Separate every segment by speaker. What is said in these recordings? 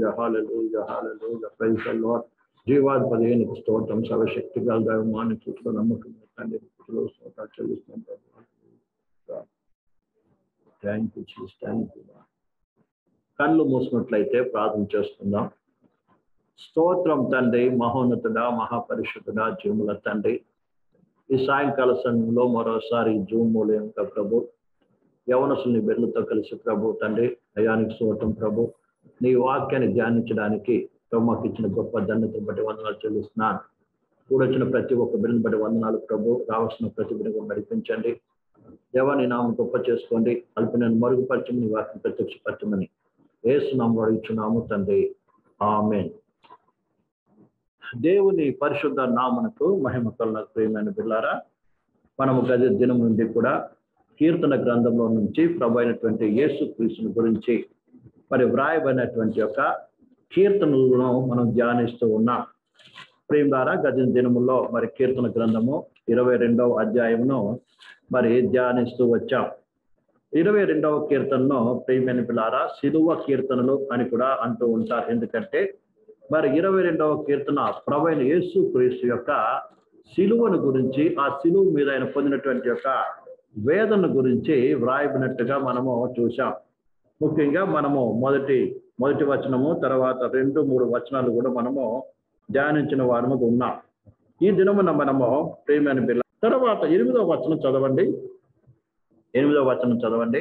Speaker 1: Hallelujah hallelujah hallelujah praise the lord జీవాధిపతి నీకు స్తోత్రం సర్వశక్తి గల దైవమాన్ని చూస్తూ నమ్మకం తండ్రి స్థుతులు స్తోత్రాలు చెల్లిస్తాం థ్యాంక్ యూ చీజ్ థ్యాంక్ యూ కళ్ళు మూసినట్లయితే ప్రార్థన చేసుకుందాం స్తోత్రం తండ్రి మహోన్నతుడా మహాపరిషుతుడా జీవుల తండ్రి ఈ సాయంకాల సమయంలో మరోసారి జూమ్ మూలంగా ప్రభు యవనసుల్ని బిడ్డలతో కలిసి ప్రభు తండ్రి అయానికి స్తోత్రం ప్రభు నీ వాక్యాన్ని ధ్యానించడానికి మాకు ఇచ్చిన గొప్ప ధన్యతను బట్టి వందనాలు చెల్లిస్తున్నాను కూడొచ్చిన ప్రతి ఒక్క బిడ్డను బట్టి వందనాలు ప్రభు రావాల్సిన ప్రతి బిడ్డకు నడిపించండి దేవాన్ని నామం గొప్ప చేసుకోండి అల్పినను మరుగుపరచమని నీ వాక్యం ప్రత్యక్షపరచమని ఏసునామం అడుగుచున్నాము తండ్రి ఆమెన్ దేవుని పరిశుద్ధ నామనకు మహిమ కలున ప్రియమైన బిళ్ళారా మనము గది దినం నుండి కూడా కీర్తన గ్రంథంలో నుంచి ప్రభు అయినటువంటి యేసు క్రీస్తుని గురించి మరి వ్రాయబడినటువంటి యొక్క కీర్తనలను మనం ధ్యానిస్తూ ఉన్నాం ప్రేమ ద్వారా గది దినములో మరి కీర్తన గ్రంథము ఇరవై రెండవ అధ్యాయమును మరి ధ్యానిస్తూ వచ్చాం ఇరవై రెండవ కీర్తనను ప్రియమైన పిల్లారా సిలువ కీర్తనలు అని కూడా అంటూ ఉంటారు ఎందుకంటే మరి ఇరవై రెండవ కీర్తన ప్రవైన యేసు క్రీస్తు యొక్క సిలువను గురించి ఆ సిలువు మీద ఆయన పొందినటువంటి యొక్క వేదన గురించి వ్రాయబడినట్టుగా మనము చూసాం ముఖ్యంగా మనము మొదటి మొదటి వచనము తర్వాత రెండు మూడు వచనాలు కూడా మనము ధ్యానించిన వారము ఉన్నాం ఈ దినమున మనము ప్రేమైన బిల్ల తర్వాత ఎనిమిదవ వచనం చదవండి ఎనిమిదవ వచనం చదవండి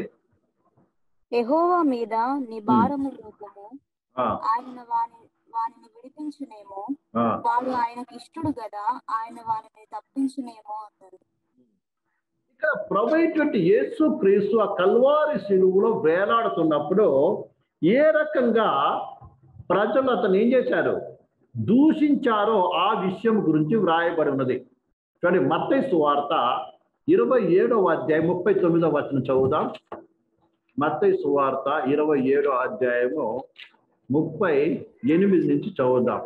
Speaker 2: యెహోవా మీద నీ భారము రూపము
Speaker 1: ఆ,
Speaker 2: ఆయన వాని వానిని విడిపించునేమో
Speaker 1: ఆ,
Speaker 2: వాడు ఆయనకి ఇష్టడు కదా ఆయన వానిని తప్పించునేమో అన్నారు
Speaker 1: ఇక్కడ ప్రభు అయినటువంటి యేసు క్రీస్తు ఆ కల్వారి శిలువులో వేలాడుతున్నప్పుడు ఏ రకంగా ప్రజలు అతను ఏం చేశారు దూషించారో ఆ విషయం గురించి వ్రాయబడి ఉన్నది చూడండి మత్తయి సువార్త ఇరవై ఏడవ అధ్యాయం ముప్పై తొమ్మిదవ వచనం చదువుదాం మత్తయి సువార్త ఇరవై ఏడో అధ్యాయము ముప్పై ఎనిమిది నుంచి చదువుదాం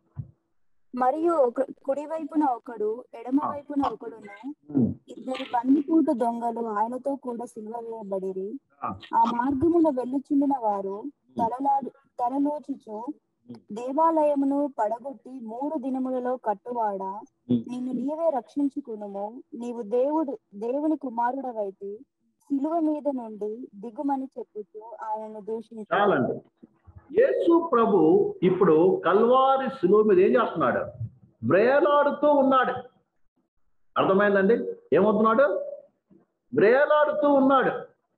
Speaker 2: మరియు ఒక కుడి వైపున ఒకడు ఎడమ వైపున ఒకడును
Speaker 1: ఉమ్,
Speaker 2: ఇద్దరు బందిపూట దొంగలు ఆయనతో కూడా సిల్వ వేయబడిరి
Speaker 1: ఆ,
Speaker 2: ఆ మార్గమున వెళ్ళుచుండిన వారు తలలాడు తలలోచుచు దేవాలయమును పడగొట్టి మూడు దినములలో కట్టువాడా
Speaker 1: ఉమ్.
Speaker 2: నిన్ను నీవే రక్షించుకునుము నీవు దేవుడు దేవుని కుమారుడవైతే సిలువ మీద నుండి దిగుమని చెప్పుచు ఆయనను దూషించాడు
Speaker 1: చాలండి యేసు ప్రభు ఇప్పుడు కల్వారి శిలువ మీద ఏం చేస్తున్నాడు వ్రేలాడుతూ ఉన్నాడు అర్థమైందండి ఏమవుతున్నాడు వ్రేలాడుతూ ఉన్నాడు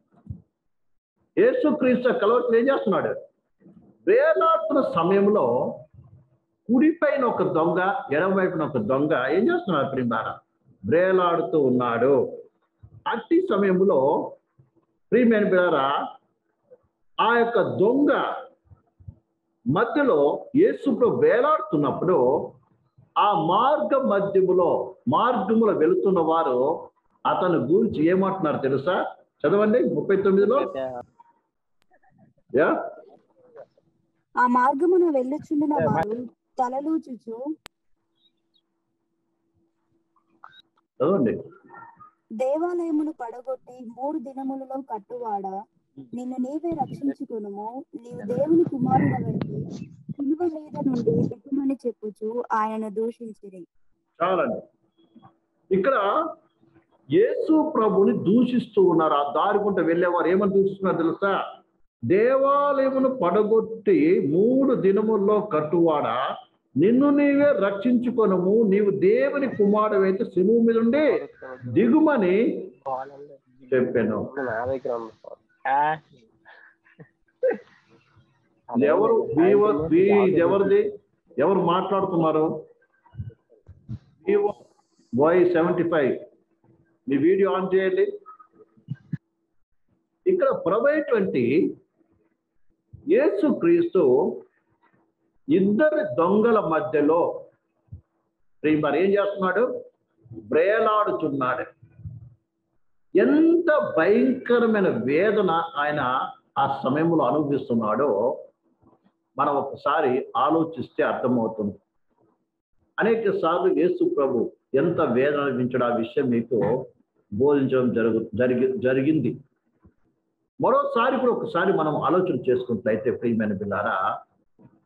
Speaker 1: యేసు క్రీస్తు కలవరి ఏం చేస్తున్నాడు వేలాడుతున్న సమయంలో కుడిపైన ఒక దొంగ ఎడమ వైపున ఒక దొంగ ఏం చేస్తున్నాడు ప్రిమార వేలాడుతూ ఉన్నాడు అట్టి సమయంలో ప్రియమైన బిడారా ఆ యొక్క దొంగ మధ్యలో యేసుప్రభు వేలాడుతున్నప్పుడు ఆ మార్గ మధ్యములో మార్గములో వెళుతున్న వారు అతను గురించి ఏమంటున్నారు తెలుసా చదవండి ముప్పై తొమ్మిదిలో యా
Speaker 2: ఆ మార్గమున వెళ్ళుచుండిన వారు తలలూచుచు
Speaker 1: చదవండి
Speaker 2: దేవాలయమును పడగొట్టి మూడు దినములలో కట్టువాడా నిన్ను నీవే రక్షించుకునుము నీవు దేవుని కుమారుడవైతే సిలువ మీద నుండి దిగుమని చెప్పుచు ఆయనను దూషించిరి
Speaker 1: చాలండి ఇక్కడ యేసు ప్రభుని దూషిస్తూ ఉన్నారు ఆ దారి గుంట వెళ్ళేవారు ఏమని దూషిస్తున్నారు తెలుసా దేవాలయమును పడగొట్టి మూడు దినముల్లో కట్టువాడా నిన్ను నీవే రక్షించుకొనము నీవు దేవుని కుమారుడైతే సిలువు మీద ఉండి దిగుమని చెప్పాను ఇది ఎవరు వివో వి ఇది ఎవరిది ఎవరు మాట్లాడుతున్నారు వివో వై సెవెంటీ ఫైవ్ మీ వీడియో ఆన్ చేయండి ఇక్కడ ప్రభైనటువంటి యేసు క్రీస్తు ఇద్దరు దొంగల మధ్యలో మరి ఏం చేస్తున్నాడు బ్రేలాడుతున్నాడు ఎంత భయంకరమైన వేదన ఆయన ఆ సమయంలో అనుభవిస్తున్నాడో మనం ఒకసారి ఆలోచిస్తే అర్థమవుతుంది అనేక సార్లు యేసు ప్రభు ఎంత వేదన అనుభవించడం ఆ విషయం మీకు బోధించడం జరుగు జరిగి జరిగింది మరోసారి కూడా ఒకసారి మనం ఆలోచన చేసుకున్నట్లయితే ప్రియమైన పిల్లారా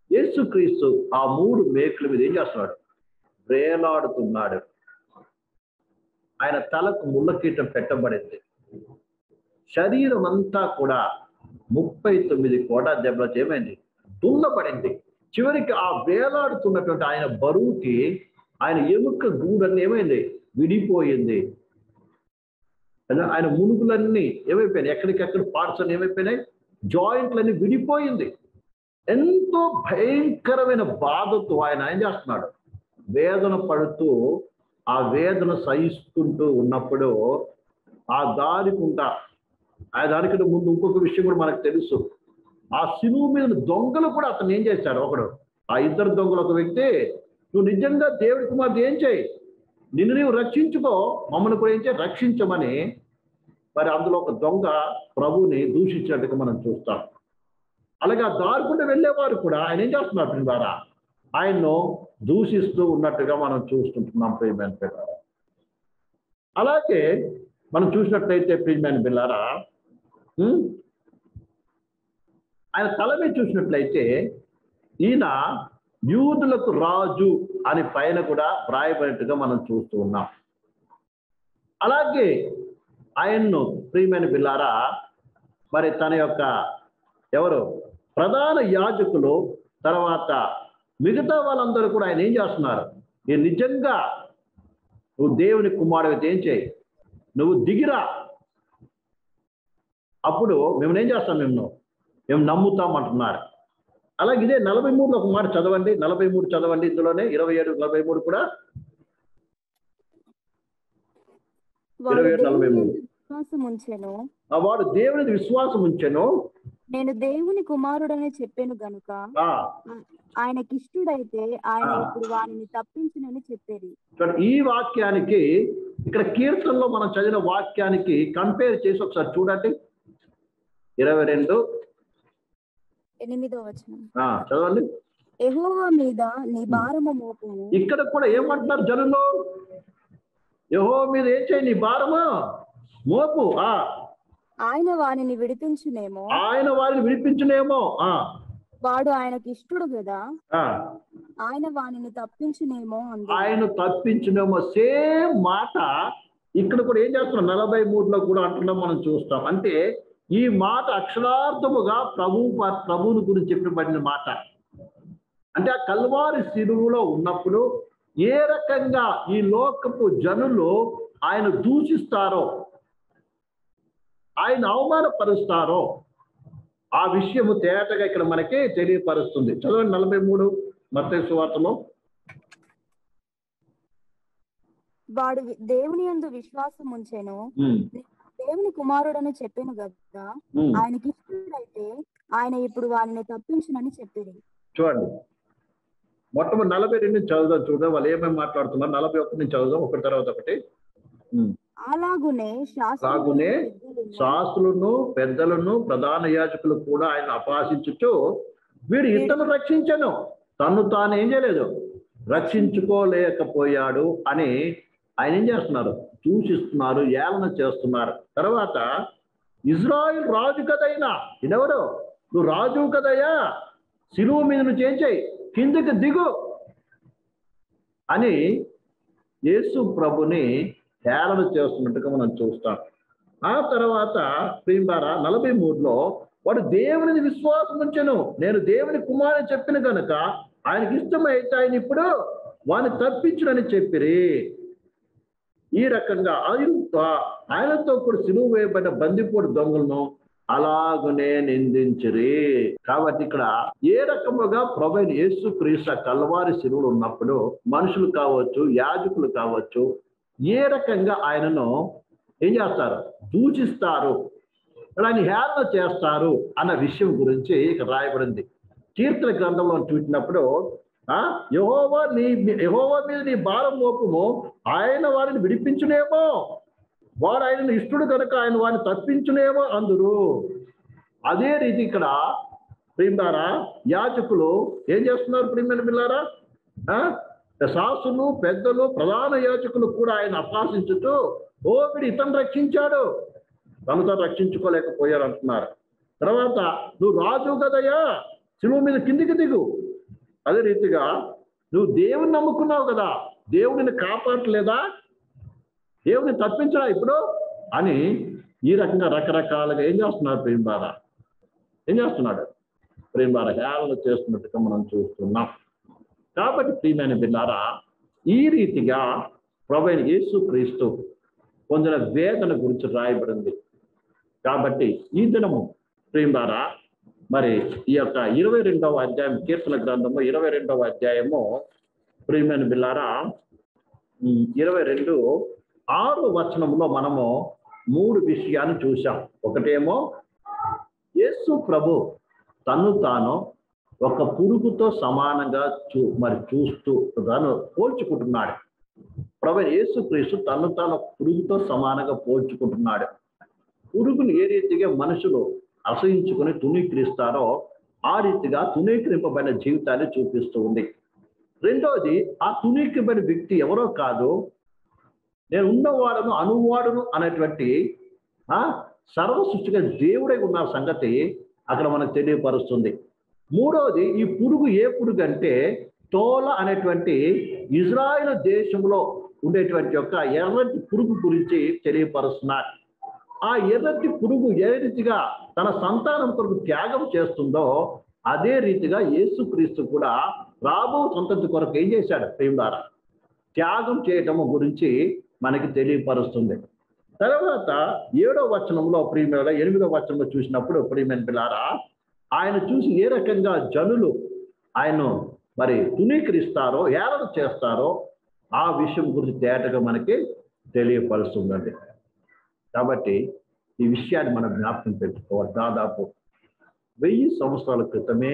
Speaker 1: యేసుక్రీస్తు ఆ మూడు మేకుల మీద ఏం చేస్తున్నాడు వేలాడుతున్నాడు ఆయన తలకు ముళ్ళ కీటం పెట్టబడింది శరీరం అంతా కూడా ముప్పై తొమ్మిది కోట దెబ్బలతో ఏమైంది దున్నపడింది చివరికి ఆ వేలాడుతున్నటువంటి ఆయన బరువుకి ఆయన ఎముక గూడన్ని ఏమైంది విడిపోయింది కదా ఆయన మునుగులన్నీ ఏమైపోయినాయి ఎక్కడికెక్కడ పార్ట్స్ అన్ని ఏమైపోయినాయి జాయింట్లన్నీ విడిపోయింది ఎంతో భయంకరమైన బాధతో ఆయన ఏం చేస్తున్నాడు వేదన పడుతూ ఆ వేదన సహిస్తుంటూ ఉన్నప్పుడు ఆ దారికుంటా ఆ దానికంటే ముందు ఇంకొక విషయం కూడా మనకు తెలుసు ఆ సిలువు మీద దొంగలు కూడా అతను ఏం చేశాడు ఒకడు ఆ ఇద్దరు దొంగలు ఒక వ్యక్తి నువ్వు నిజంగా దేవుడి కుమార్తె ఏం చేయి నిన్ను నీవు రక్షించుకో మమ్మల్ని కూడా ఏం చేయి రక్షించమని మరి అందులో ఒక దొంగ ప్రభుని దూషించినట్టుగా మనం చూస్తాం అలాగే ఆ దారుకుంటూ వెళ్ళేవారు కూడా ఆయన ఏం చేస్తున్నారు ద్వారా ఆయన్ను దూషిస్తూ ఉన్నట్టుగా మనం చూస్తుంటున్నాం ప్రియమైన పిల్లారా అలాగే మనం చూసినట్లయితే ప్రియమైన పిల్లారా ఉమ్, ఆయన తల మీద చూసినట్లయితే ఈయన యూదులకు రాజు అని పైన కూడా వ్రాయబడినట్టుగా మనం చూస్తూ ఉన్నాం అలాగే ఆయన్ను ప్రియమైన పిల్లారా మరి తన యొక్క ఎవరు ప్రధాన యాజకులు తర్వాత మిగతా వాళ్ళందరూ కూడా ఆయన ఏం చేస్తున్నారు నేను నిజంగా నువ్వు దేవుని కుమారుడు ఏం చేయి నువ్వు దిగిరా అప్పుడు మేము ఏం చేస్తాం మేము మేము నమ్ముతాం అంటున్నారు అలాగే ఇదే నలభై మూడులో ఒక మాట చదవండి నలభై మూడు చదవండి ఇందులోనే ఇరవై ఏడు నలభై మూడు కూడా
Speaker 2: వాడు
Speaker 1: ఇరవై ఏడు నలభై
Speaker 2: దేవుని
Speaker 1: మూడు.
Speaker 2: యందు విశ్వాసం ఉంచెను
Speaker 1: ఆ వాడు దేవుని విశ్వాసం ఉంచెను
Speaker 2: నేను దేవుని కుమారుడని చెప్పాను గనుక
Speaker 1: ఆ
Speaker 2: ఆయనకిష్టుడైతే ఆయన
Speaker 1: ఆ.
Speaker 2: ఇప్పుడు వారిని తప్పించునని చెప్పేది
Speaker 1: చూడండి ఈ వాక్యానికి ఇక్కడ కీర్తనలో మనం చదివిన వాక్యానికి కంపేర్ చేసి ఒకసారి చూడండి ఇరవై రెండు
Speaker 2: ఎనిమిదో వచనం
Speaker 1: ఆ, చదవండి
Speaker 2: యెహోవా మీద నీ భారము మోపము
Speaker 1: ఇక్కడ కూడా ఏమంటున్నారు జనులు యహో మీద ఏం చేయి నీ భారమా మోపు ఆ
Speaker 2: ఆయన వారిని విడిపించునేమో
Speaker 1: ఆయన వారిని విడిపించునేమో ఆ
Speaker 2: వాడు ఆయనకి ఇష్టడు కదా
Speaker 1: ఆ
Speaker 2: ఆయన వానిని తప్పించునేమో అంది
Speaker 1: ఆయన తప్పించునేమో సేమ్ మాట ఇక్కడ కూడా ఏం చేస్తున్నాం నలభై మూడులో కూడా అంటున్నాం మనం చూస్తాం అంటే ఈ మాట అక్షరార్థముగా ప్రభు ప్రభువుని గురించి చెప్పబడిన మాట అంటే ఆ కల్వారి శిలువులో ఉన్నప్పుడు ఏ రకంగా ఈ లోకపు జనులు ఆయన దూషిస్తారో ఆయన అవమానపరుస్తారో ఆ విషయము తేటగా ఇక్కడ మనకి తెలియపరుస్తుంది చదవండి నలభై మూడు మత్తయి సువార్తలో
Speaker 2: వాడు వి- దేవుని యందు విశ్వాసం ఉంచెను
Speaker 1: ఉమ్,
Speaker 2: దేవుని కుమారుడని చెప్పాను కదా
Speaker 1: ఉమ్.
Speaker 2: ఆయనకి ఇష్టడైతే ఆయన ఇప్పుడు వారిని తప్పించునని చెప్పేది
Speaker 1: చూడండి మొట్టమొదటి నలభై రెండు నుంచి చదువుదాం చూద్దాం వాళ్ళు ఏమేమి మాట్లాడుతున్నారు నలభై ఒకటి నుంచి చదువుదాం ఒకటి తర్వాత ఒకటి ఉమ్.
Speaker 2: అలాగునే శాస్త్రులు,
Speaker 1: అలాగునే
Speaker 2: పెద్దలును,
Speaker 1: శాస్త్రులను పెద్దలను ప్రధాన యాజకులు కూడా ఆయన అపహాసించుచు వీడు ఇతను రక్షించను తను తాను ఏం చేయలేదు రక్షించుకోలేకపోయాడు అని ఆయన ఏం చేస్తున్నారు దూషిస్తున్నారు ఏలన చేస్తున్నారు తర్వాత ఇజ్రాయిల్ రాజు కదైనా ఇదెవరు నువ్వు రాజు కదయ్యా సిలువు మీద నుంచి ఏం చేయి కిందికి దిగు అని యేసు ప్రభుని హేళన చేస్తున్నట్టుగా మనం చూస్తాం ఆ తర్వాత ప్రియంబారా నలభై మూడులో వాడు దేవుని విశ్వాసం ఉంచెను నేను దేవుని కుమారుని చెప్పిన గనుక ఆయనకి ఇష్టమైతే ఆయన ఇప్పుడు వాని తప్పించునని చెప్పిరి ఈ రకంగా ఆయనతో ఆయనతో కూడా సిలువ వేయబడిన బందిపోటు దొంగలను అలాగునే నిందించిరి కాబట్టి ఇక్కడ ఏ రకముగా ప్రభు యేసు క్రీస్తు కల్వారి శిలువలు ఉన్నప్పుడు మనుషులు కావచ్చు యాజకులు కావచ్చు ఏ రకంగా ఆయనను ఏం చేస్తారు దూషిస్తారు ఆయన హేళన చేస్తారు అన్న విషయం గురించి ఇక్కడ రాయబడింది కీర్తన గ్రంథంలో చూసినప్పుడు ఆ యహోవా నీ యహోవా మీద నీ భారం మోపము ఆయన వారిని విడిపించునేమో వాడు ఆయనను ఇష్టడు కనుక ఆయన వారిని తప్పించునేమో అందురు అదే రీతి ఇక్కడ ప్రియులారా యాజకులు ఏం చేస్తున్నారు ప్రియమైన పిల్లారా ఆ? శాస్త్రులు పెద్దలు ప్రధాన యాజకులు కూడా ఆయన అపహాసించుతూ ఓ వీడు ఇతను రక్షించాడు తను తాను రక్షించుకోలేకపోయారు అంటున్నారు తర్వాత నువ్వు రాజు కదయ్యా శిలువ మీద కిందికి దిగు అదే రీతిగా నువ్వు దేవుని నమ్ముకున్నావు కదా దేవుడిని కాపాడలేదా దేవుడిని తప్పించడా ఇప్పుడు అని ఈ రకంగా రకరకాలుగా ఏం చేస్తున్నారు ప్రేమ బాధ ఏం చేస్తున్నాడు ప్రేమ బాధ హేళన చేస్తున్నట్టుగా మనం చూస్తున్నాం కాబట్టి ప్రియమైన బిడ్డారా ఈ రీతిగా ప్రభు యేసు క్రీస్తు పొందిన వేదన గురించి రాయబడింది కాబట్టి ఈ దినము ప్రియులారా మరి ఈ యొక్క ఇరవై రెండవ అధ్యాయం కీర్తన గ్రంథము ఇరవై రెండవ అధ్యాయము ప్రియమైన బిల్లారా ఉమ్, ఇరవై రెండు ఆరు వచనంలో మనము మూడు విషయాలు చూసాం ఒకటేమో యేసు ప్రభు తను తాను ఒక పురుగుతో సమానంగా చూ మరి చూస్తూ తను పోల్చుకుంటున్నాడు ప్రభు యేసుక్రీస్తు తను తాను ఒక పురుగుతో సమానంగా పోల్చుకుంటున్నాడు పురుగును ఏ రీతిగా మనుషులు అసహించుకుని తునీకరిస్తారో ఆ రీతిగా తునీకరింపబడిన జీవితాన్ని చూపిస్తూ ఉంది రెండోది ఆ తునీకరింపబడిన వ్యక్తి ఎవరో కాదు నేను ఉన్నవాడును అనువాడును అనేటువంటి ఆ సర్వ సృష్టిగా దేవుడై ఉన్న సంగతి అక్కడ మనకు తెలియపరుస్తుంది మూడోది ఈ పురుగు ఏ పురుగు అంటే తోల అనేటువంటి ఇజ్రాయెల్ దేశంలో ఉండేటువంటి యొక్క ఎర్రటి పురుగు గురించి తెలియపరుస్తున్నారు ఆ ఎర్రటి పురుగు ఏ రీతిగా తన సంతానం కొరకు త్యాగం చేస్తుందో అదే రీతిగా యేసుక్రీస్తు కూడా రాబో సంతతి కొరకు ఏం చేశాడు ప్రేమ త్యాగం చేయటము గురించి మనకి తెలియపరుస్తుంది తర్వాత ఏడో వచనంలో ప్రియమైన ఎనిమిదో వచనంలో చూసినప్పుడు ప్రియమైన పిల్లారా ఆయన చూసి ఏ రకంగా జనులు ఆయన మరి తునీకరిస్తారో ఏలన చేస్తారో ఆ విషయం గురించి తేటగా మనకి తెలియపరుస్తుందండి కాబట్టి ఈ విషయాన్ని మనం జ్ఞాపకం పెట్టుకోవాలి దాదాపు వెయ్యి సంవత్సరాల క్రితమే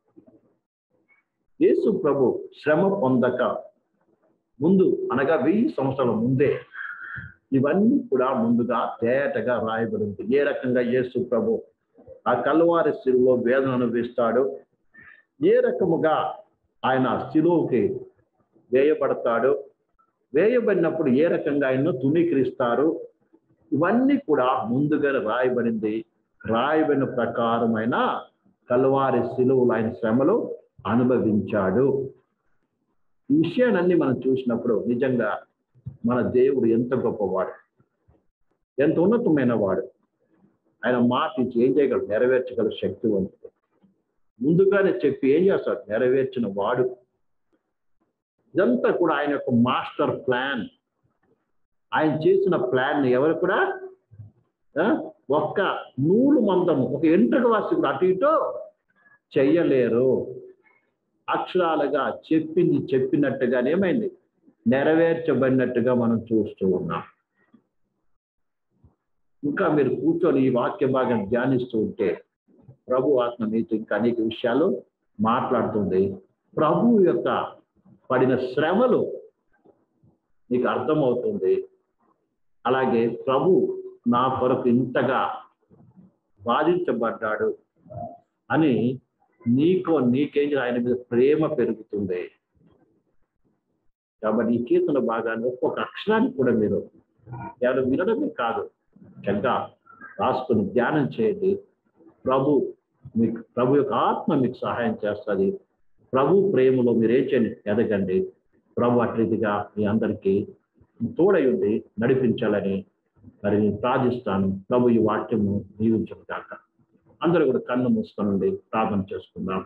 Speaker 1: యేసు ప్రభు శ్రమ పొందక ముందు అనగా వెయ్యి సంవత్సరాల ముందే ఇవన్నీ కూడా ముందుగా తేటగా రాయబడింది ఏ రకంగా యేసు ప్రభు ఆ కల్వారి శిలువలో వేదన అనుభవిస్తాడు ఏ రకముగా ఆయన శిలువకి వేయబడతాడు వేయబడినప్పుడు ఏ రకంగా ఆయన్ను తునీకరిస్తారు ఇవన్నీ కూడా ముందుగా రాయబడింది రాయబడిన ప్రకారమైన కల్వారి శిలువలు ఆయన శ్రమలు అనుభవించాడు ఈ విషయాలన్నీ మనం చూసినప్పుడు నిజంగా మన దేవుడు ఎంత గొప్పవాడు ఎంత ఉన్నతమైన వాడు ఆయన మాట ఇచ్చి ఏం చేయగలడు నెరవేర్చగల శక్తివంతుడు ముందుగానే చెప్పి ఏం చేస్తాడు నెరవేర్చిన వాడు ఇదంతా కూడా ఆయన యొక్క మాస్టర్ ప్లాన్ ఆయన చేసిన ప్లాన్ ఎవరు కూడా ఆ, ఒక్క నూలు మందము ఒక ఎంట్రక వాసి కూడా అటు ఇటు చెయ్యలేరు అక్షరాలుగా చెప్పింది చెప్పినట్టుగానే ఏమైంది నెరవేర్చబడినట్టుగా మనం చూస్తూ ఉన్నాం ఇంకా మీరు కూర్చొని ఈ వాక్య భాగం ధ్యానిస్తూ ఉంటే ప్రభు ఆత్మ మీతో ఇంకా అనేక విషయాలు మాట్లాడుతుంది ప్రభు యొక్క పడిన శ్రమలు నీకు అర్థమవుతుంది అలాగే ప్రభు నా కొరకు ఇంతగా బాధించబడ్డాడు అని నీకో నీకేం ఆయన మీద ప్రేమ పెరుగుతుంది కాబట్టి ఈ కీర్తన భాగాన్ని ఒక్కొక్క అక్షరాన్ని కూడా మీరు ఎవరు వినడమే కాదు చక్కగా రాసుకుని ధ్యానం చేయండి ప్రభు మీకు ప్రభు యొక్క ఆత్మ మీకు సహాయం చేస్తుంది ప్రభు ప్రేమలో మీరు ఏం చేయండి ఎదగండి ప్రభు అట్రీతిగా మీ అందరికీ తోడై ఉండి నడిపించాలని మరి నేను ప్రార్థిస్తాను ప్రభు ఈ వాక్యము దీవించను కాక అందరూ కూడా కన్ను మూసుకొని ప్రార్థన చేసుకుందాం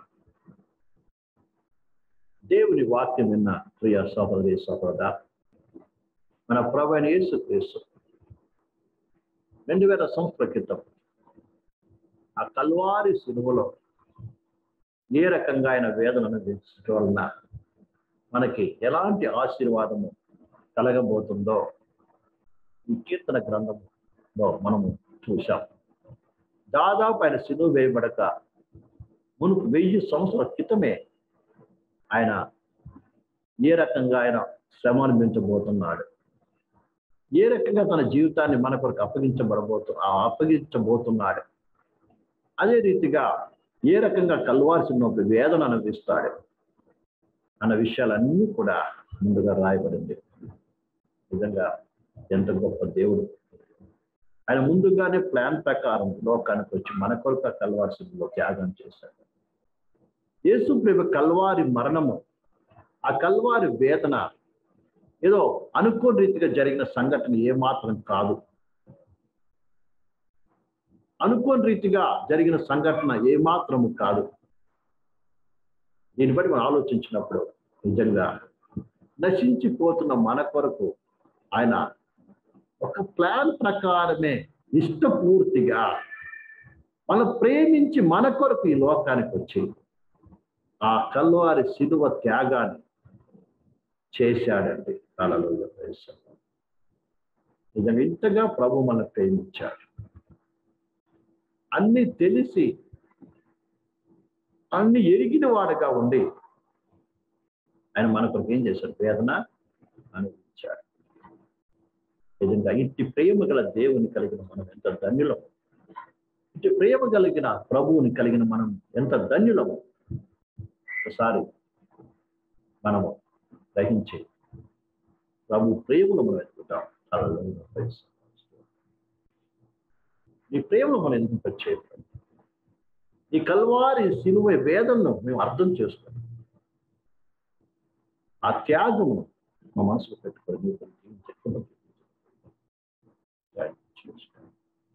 Speaker 1: దేవుని వాక్యం విన్న ప్రియ సహోదరి సహోదర మన ప్రభు అయిన యేసు క్రీస్తు రెండు వేల సంవత్సరాల క్రితం ఆ కల్వారి సిలువలో ఏ రకంగా ఆయన వేదన అనుభవించడం వలన మనకి ఎలాంటి ఆశీర్వాదము కలగబోతుందో ఈ కీర్తన గ్రంథంలో మనము చూశాం దాదాపు ఆయన సిలువ వేయబడక మునుపు వెయ్యి సంవత్సరాల క్రితమే ఆయన ఏ రకంగా ఆయన శ్రమ అనుభవించబోతున్నాడు ఏ రకంగా తన జీవితాన్ని మన కొరకు అప్పగించబడబోతు ఆ అప్పగించబోతున్నాడు అదే రీతిగా ఏ రకంగా కలవాల్సిన ఒక వేదన అనుభవిస్తాడు అన్న విషయాలన్నీ కూడా ముందుగా రాయబడింది నిజంగా ఎంత గొప్ప దేవుడు ఆయన ముందుగానే ప్లాన్ ప్రకారం లోకానికి వచ్చి మన కొరకు కలవాల్సిందిలో త్యాగం చేశాడు యేసు ప్రభు కల్వారి మరణము ఆ కల్వారి వేదన ఏదో అనుకోని రీతిగా జరిగిన సంఘటన ఏమాత్రం కాదు అనుకోని రీతిగా జరిగిన సంఘటన ఏమాత్రము కాదు దీన్ని బట్టి మనం ఆలోచించినప్పుడు నిజంగా నశించిపోతున్న మన కొరకు ఆయన ఒక ప్లాన్ ప్రకారమే ఇష్టపూర్తిగా మన ప్రేమించి మన కొరకు ఈ లోకానికి వచ్చి ఆ కల్వారి శిలువ త్యాగాన్ని చేశాడండి కళలో నిజంగా ఇంతగా ప్రభు మన ప్రేమించాడు అన్ని తెలిసి అన్ని ఎరిగిన వాడుగా ఉండి ఆయన మన కొరకు ఏం చేశాడు వేదన అనుభవించాడు నిజంగా ఇంటి ప్రేమ గల దేవుని కలిగిన మనం ఎంత ధన్యులము ఇంటి ప్రేమ కలిగిన ప్రభువుని కలిగిన మనం ఎంత ధన్యులము ఒకసారి మనము గ్రహించి ప్రభు ప్రేమను మనం ఎత్తుకుంటాం ఈ ప్రేమను మనం ఎందుకు వచ్చేది ఈ కల్వారి సిలువ వేదనను మేము అర్థం చేసుకోండి ఆ త్యాగము మా మనసులో పెట్టుకొని నీకు జీవించకుండా చేసుకోండి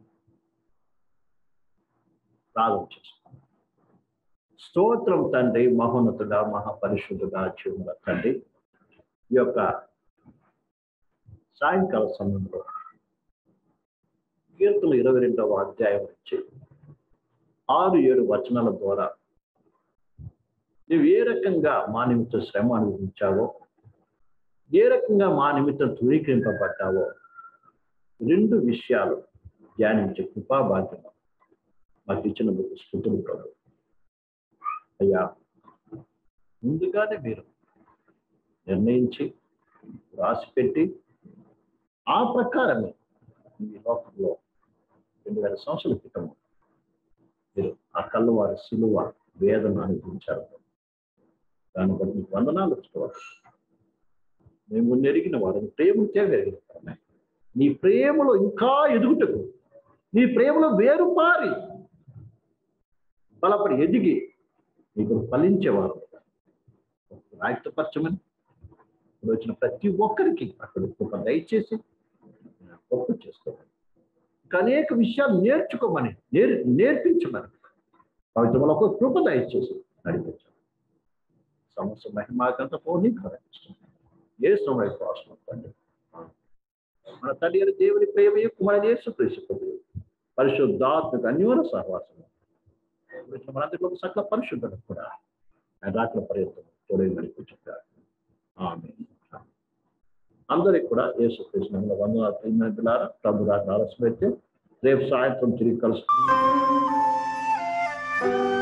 Speaker 1: ప్రార్థన చేసుకోండి స్తోత్రం తండ్రి మహోన్నతుడా మహాపరిశుద్ధుడా జీవుల తండ్రి ఈ యొక్క సాయంకాల సమయంలో కీర్తన ఇరవై రెండవ అధ్యాయం నుంచి ఆరు ఏడు వచనాల ద్వారా నువ్వు ఏ రకంగా మా నిమిత్తం శ్రమ అనుభవించావో ఏ రకంగా మా నిమిత్తం ధృవీకరింపబడ్డావో రెండు విషయాలు ధ్యానించే కృపాభాగ్యం మాకు ఇచ్చిన స్థుతులు ప్రభు అయ్యా ముందుగానే మీరు నిర్ణయించి రాసిపెట్టి ఆ ప్రకారమే ఈ లోకంలో రెండు వేల సంవత్సరాల క్రితం మీరు ఆ కళ్ళవారి సిలువ వేదన అనుభవించారు దాన్ని బట్టి మీకు వందనాలు ఇష్టవారు మేము నెరిగిన వారిని ప్రేమను తేగలిగిన నీ ప్రేమలో ఇంకా ఎదుగుటకు నీ ప్రేమలో వేరుపారి బలపడి ఎదిగి నీకు ఫలించేవారు రాయక్తపరచమని ఇప్పుడు వచ్చిన ప్రతి ఒక్కరికి అక్కడ కృప దయచేసి గొప్ప చేసుకోమని ఇంకా అనేక విషయాలు నేర్చుకోమని నేర్ నేర్పించమని పవిత్రంలో ఒక కృప దయచేసి నడిపించాలి సమస్య మహిమాకంత పోనీ కరెక్ట్ ఏ సమయ కోసం తండ్రి మన తల్లి గారి దేవుని ప్రేమయు కుమార యేసు ప్రేసుకుంది పరిశుద్ధాత్మక అన్యోన సహవాసం మనందరిలో సకల పరిశుద్ధులకు కూడా ఆయన రాత్రి పర్యంతం తోడే నడిపించారు ఆమె అందరికి కూడా యేసు కృష్ణ వందనాలు ప్రియమైన పిల్లారా ప్రభు రాత్రి ఆలస్యం అయితే రేపు సాయంత్రం తిరిగి కలుసు